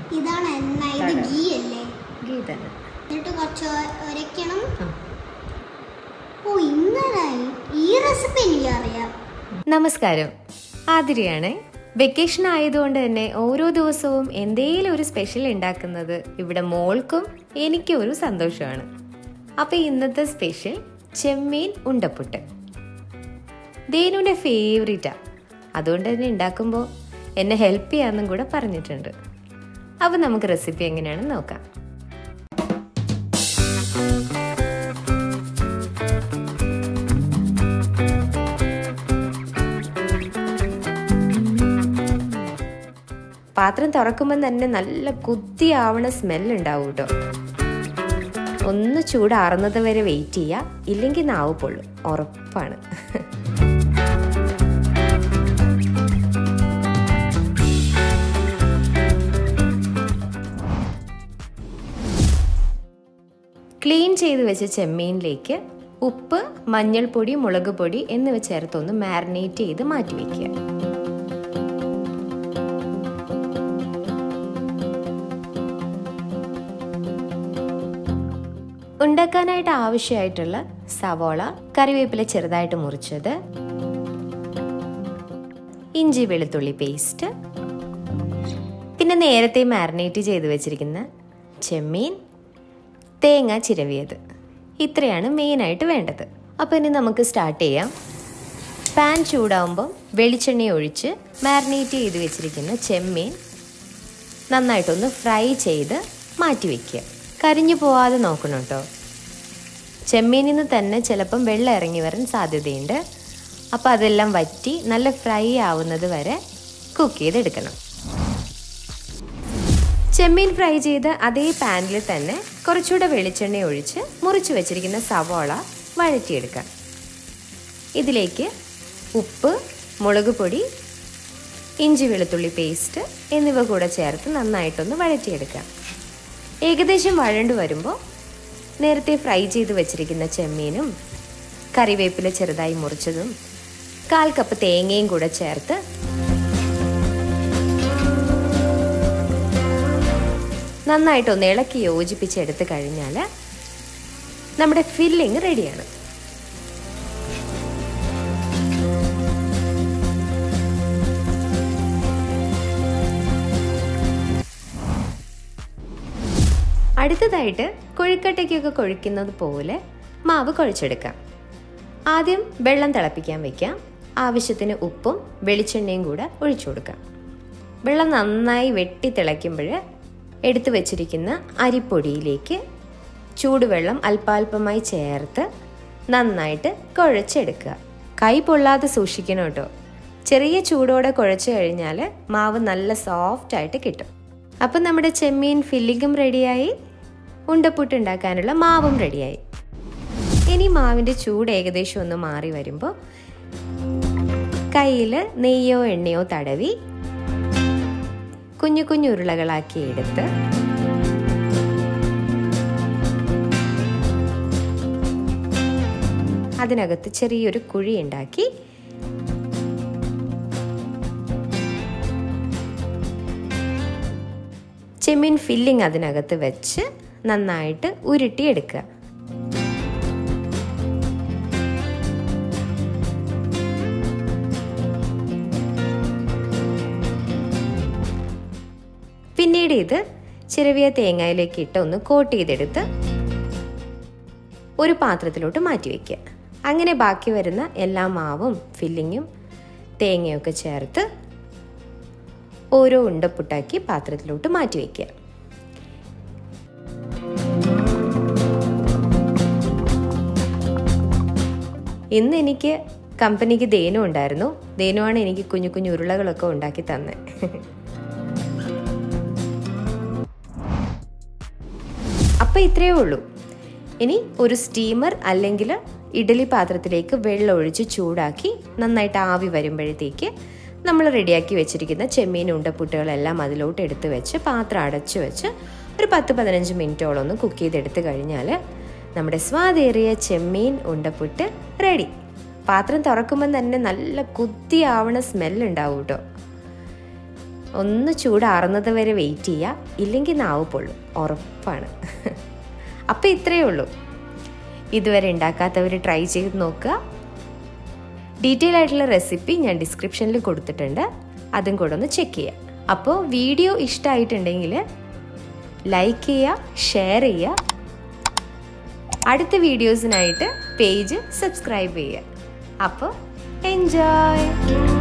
ഇതാണ് എണ്ണ ഇത് തട. ഗീ അല്ലേ ഗീ തന്നെ എന്നിട്ട് കുറച്ച് ഒ- ഉരയ്ക്കണം ആ. ഓ ഇങ്ങനെ ഈ റെസിപ്പി എനിക്കറിയാം നമസ്കാരം ആതിരയാണ് വെക്കേഷൻ ആയതുകൊണ്ട് തന്നെ ഓരോ ദിവസവും എന്തേലും ഒരു സ്പെഷ്യൽ ഉണ്ടാക്കുന്നത് ഇവിടെ മോൾക്കും എനിക്കും ഒരു സന്തോഷമാണ് അപ്പൊ ഇന്നത്തെ സ്പെഷ്യൽ ചെമ്മീൻ ഉണ്ടപ്പുട്ട് ദേനുവിന്റെ ഫേവറേറ്റാ അതുകൊണ്ട് തന്നെ ഉണ്ടാക്കുമ്പോൾ എന്നെ ഹെൽപ്പ് ചെയ്യാമെന്നും കൂടെ പറഞ്ഞിട്ടുണ്ട് അപ്പൊ നമുക്ക് റെസിപ്പി എങ്ങനെയാണെന്ന് നോക്കാം പാത്രം തുറക്കുമ്പോൾ തന്നെ നല്ല കുത്തിയാവണ സ്മെല്ല് ഉണ്ടാവും കേട്ടോ ഒന്ന് ചൂടാറുന്നത് വരെ വെയിറ്റ് ചെയ്യുക ഇല്ലെങ്കിൽ നാവ് പൊള്ളും ഉറപ്പാണ് ക്ലീൻ ചെയ്ത് വെച്ച ചെമ്മീനിലേക്ക് ഉപ്പ് മഞ്ഞൾപ്പൊടി മുളക് പൊടി എന്നിവ ചേർത്തൊന്ന് മാരിനേറ്റ് ചെയ്ത് മാറ്റി വയ്ക്കുക ഉണ്ടാക്കാനായിട്ട് ആവശ്യമായിട്ടുള്ള സവോള കറിവേപ്പില ചെറുതായിട്ട് മുറിച്ചത് ഇഞ്ചി വെളുത്തുള്ളി പേസ്റ്റ് പിന്നെ നേരത്തെ മാരിനേറ്റ് ചെയ്ത് വെച്ചിരിക്കുന്ന ചെമ്മീൻ തേങ്ങ ചിരവിയത് ഇത്രയാണ് മെയിനായിട്ട് വേണ്ടത് അപ്പോൾ ഇനി നമുക്ക് സ്റ്റാർട്ട് ചെയ്യാം പാൻ ചൂടാവുമ്പോൾ വെളിച്ചെണ്ണ ഒഴിച്ച് മാരിനേറ്റ് ചെയ്ത് വെച്ചിരിക്കുന്ന ചെമ്മീൻ നന്നായിട്ടൊന്ന് ഫ്രൈ ചെയ്ത് മാറ്റി വയ്ക്കുക കരിഞ്ഞു പോവാതെ നോക്കണം കേട്ടോ ചെമ്മീനിൽ നിന്ന് തന്നെ ചിലപ്പം വെള്ളം ഇറങ്ങി വരാൻ സാധ്യതയുണ്ട് അപ്പോൾ അതെല്ലാം വറ്റി നല്ല ഫ്രൈ ആവുന്നത് വരെ കുക്ക് ചെയ്തെടുക്കണം ചെമ്മീൻ ഫ്രൈ ചെയ്ത് അതേ പാനിൽ തന്നെ കുറച്ചുകൂടെ വെളിച്ചെണ്ണ ഒഴിച്ച് മുറിച്ച് വെച്ചിരിക്കുന്ന സവോള വഴറ്റിയെടുക്കാം ഇതിലേക്ക് ഉപ്പ് മുളക് പൊടി ഇഞ്ചി വെളുത്തുള്ളി പേസ്റ്റ് എന്നിവ കൂടെ ചേർത്ത് നന്നായിട്ടൊന്ന് വഴറ്റിയെടുക്കാം ഏകദേശം വഴണ്ടു വരുമ്പോൾ നേരത്തെ ഫ്രൈ ചെയ്ത് വെച്ചിരിക്കുന്ന ചെമ്മീനും കറിവേപ്പില ചെറുതായി മുറിച്ചതും കാൽ കപ്പ് തേങ്ങയും കൂടെ ചേർത്ത് നന്നായിട്ടൊന്ന് ഇളക്കി യോജിപ്പിച്ചെടുത്ത് കഴിഞ്ഞാൽ നമ്മുടെ ഫില്ലിങ് റെഡിയാണ് അടുത്തതായിട്ട് കൊഴുക്കട്ടയ്ക്കൊക്കെ കൊഴിക്കുന്നത് പോലെ മാവ് കുഴച്ചെടുക്കാം ആദ്യം വെള്ളം തിളപ്പിക്കാൻ വെക്കാം ആവശ്യത്തിന് ഉപ്പും വെളിച്ചെണ്ണയും കൂടെ ഒഴിച്ചു കൊടുക്കാം വെള്ളം നന്നായി വെട്ടി തിളയ്ക്കുമ്പോൾ എടുത്തു വച്ചിരിക്കുന്ന അരിപ്പൊടിയിലേക്ക് ചൂടുവെള്ളം അല്പാൽപമായി ചേർത്ത് നന്നായിട്ട് കുഴച്ചെടുക്കുക കൈ പൊള്ളാതെ സൂക്ഷിക്കണം കേട്ടോ ചെറിയ ചൂടോടെ കുഴച്ച് കഴിഞ്ഞാൽ മാവ് നല്ല സോഫ്റ്റ് ആയിട്ട് കിട്ടും അപ്പം നമ്മുടെ ചെമ്മീൻ ഫില്ലിങ്ങും റെഡിയായി ഉണ്ടപ്പുട്ട് ഉണ്ടാക്കാനുള്ള മാവും റെഡിയായി ഇനി മാവിൻ്റെ ചൂട് ഏകദേശം ഒന്ന് മാറി വരുമ്പോൾ കയ്യിൽ നെയ്യോ എണ്ണയോ തടവി കുഞ്ഞു കുഞ്ഞു ഉരുളകളാക്കി എടുത്ത് അതിനകത്ത് ചെറിയൊരു കുഴി ഉണ്ടാക്കി ചെമ്മീൻ ഫില്ലിംഗ് അതിനകത്ത് വെച്ച് നന്നായിട്ട് ഉരുട്ടിയെടുക്കുക പിന്നീട് ഇത് ചിരവിയ തേങ്ങയിലേക്ക് ഇട്ട് ഒന്ന് കോട്ട് ചെയ്തെടുത്ത് ഒരു പാത്രത്തിലോട്ട് മാറ്റി വയ്ക്കുക അങ്ങനെ ബാക്കി വരുന്ന എല്ലാ മാവും ഫില്ലിങ്ങും തേങ്ങയൊക്കെ ചേർത്ത് ഓരോ ഉണ്ടപ്പുട്ടാക്കി പാത്രത്തിലോട്ട് മാറ്റി വയ്ക്കുക ഇന്ന് എനിക്ക് കമ്പനിക്ക് ദേനു ഉണ്ടായിരുന്നു ദേനുവാണ് എനിക്ക് കുഞ്ഞു കുഞ്ഞു ഉരുളകളൊക്കെ ഉണ്ടാക്കി തന്നെ അപ്പം ഇത്രയേ ഉള്ളൂ ഇനി ഒരു സ്റ്റീമർ അല്ലെങ്കിൽ ഇഡലി പാത്രത്തിലേക്ക് വെള്ളം ഒഴിച്ച് ചൂടാക്കി നന്നായിട്ട് ആവി വരുമ്പോഴത്തേക്ക് നമ്മൾ റെഡിയാക്കി വെച്ചിരിക്കുന്ന ചെമ്മീൻ ഉണ്ടപ്പുട്ടുകളെല്ലാം അതിലോട്ട് എടുത്ത് വെച്ച് പാത്രം അടച്ചു വെച്ച് ഒരു പത്ത് പതിനഞ്ച് മിനിറ്റോളം ഒന്ന് കുക്ക് ചെയ്തെടുത്ത് കഴിഞ്ഞാൽ നമ്മുടെ സ്വാദേറിയ ചെമ്മീൻ ഉണ്ടപ്പുട്ട് റെഡി പാത്രം തുറക്കുമ്പോൾ തന്നെ നല്ല കുത്തിയാവണ സ്മെല്ല് ഉണ്ടാവും കേട്ടോ ഒന്ന് ചൂടാറുന്നത് വരെ വെയിറ്റ് ചെയ്യുക ഇല്ലെങ്കിൽ നാവ് പൊള്ളും ഉറപ്പാണ് അപ്പോൾ ഇത്രയേ ഉള്ളൂ ഇതുവരെ ഉണ്ടാക്കാത്തവർ ട്രൈ ചെയ്ത് നോക്കുക ഡീറ്റെയിൽ ആയിട്ടുള്ള റെസിപ്പി ഞാൻ ഡിസ്ക്രിപ്ഷനിൽ കൊടുത്തിട്ടുണ്ട് അതും കൂടെ ഒന്ന് ചെക്ക് ചെയ്യുക അപ്പോൾ വീഡിയോ ഇഷ്ടമായിട്ടുണ്ടെങ്കിൽ ലൈക്ക് ചെയ്യുക ഷെയർ ചെയ്യുക അടുത്ത വീഡിയോസിനായിട്ട് പേജ് സബ്സ്ക്രൈബ് ചെയ്യുക അപ്പോൾ എൻജോയ്